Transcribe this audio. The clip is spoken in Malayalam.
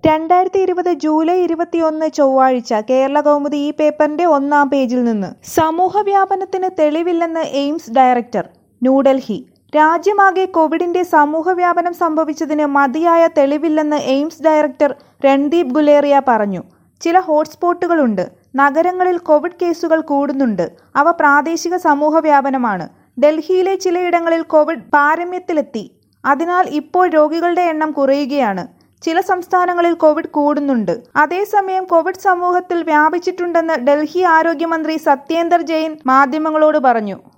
രണ്ടായിരത്തി ഇരുപത് ജൂലൈ ഇരുപത്തിയൊന്ന് ചൊവ്വാഴ്ച കേരള കൗമുദി ഈ പേപ്പറിന്റെ ഒന്നാം പേജിൽ നിന്ന് സമൂഹ വ്യാപനത്തിന് തെളിവില്ലെന്ന് എയിംസ് ഡയറക്ടർ ന്യൂഡൽഹി രാജ്യമാകെ കോവിഡിന്റെ സമൂഹ വ്യാപനം സംഭവിച്ചതിന് മതിയായ തെളിവില്ലെന്ന് എയിംസ് ഡയറക്ടർ രൺദീപ് ഗുലേറിയ പറഞ്ഞു ചില ഹോട്ട്സ്പോട്ടുകളുണ്ട് നഗരങ്ങളിൽ കോവിഡ് കേസുകൾ കൂടുന്നുണ്ട് അവ പ്രാദേശിക സമൂഹ വ്യാപനമാണ് ഡൽഹിയിലെ ചിലയിടങ്ങളിൽ കോവിഡ് പാരമ്യത്തിലെത്തി അതിനാൽ ഇപ്പോൾ രോഗികളുടെ എണ്ണം കുറയുകയാണ് ചില സംസ്ഥാനങ്ങളിൽ കോവിഡ് കൂടുന്നുണ്ട് അതേസമയം കോവിഡ് സമൂഹത്തിൽ വ്യാപിച്ചിട്ടുണ്ടെന്ന് ഡൽഹി ആരോഗ്യമന്ത്രി സത്യേന്ദർ ജെയിൻ മാധ്യമങ്ങളോട് പറഞ്ഞു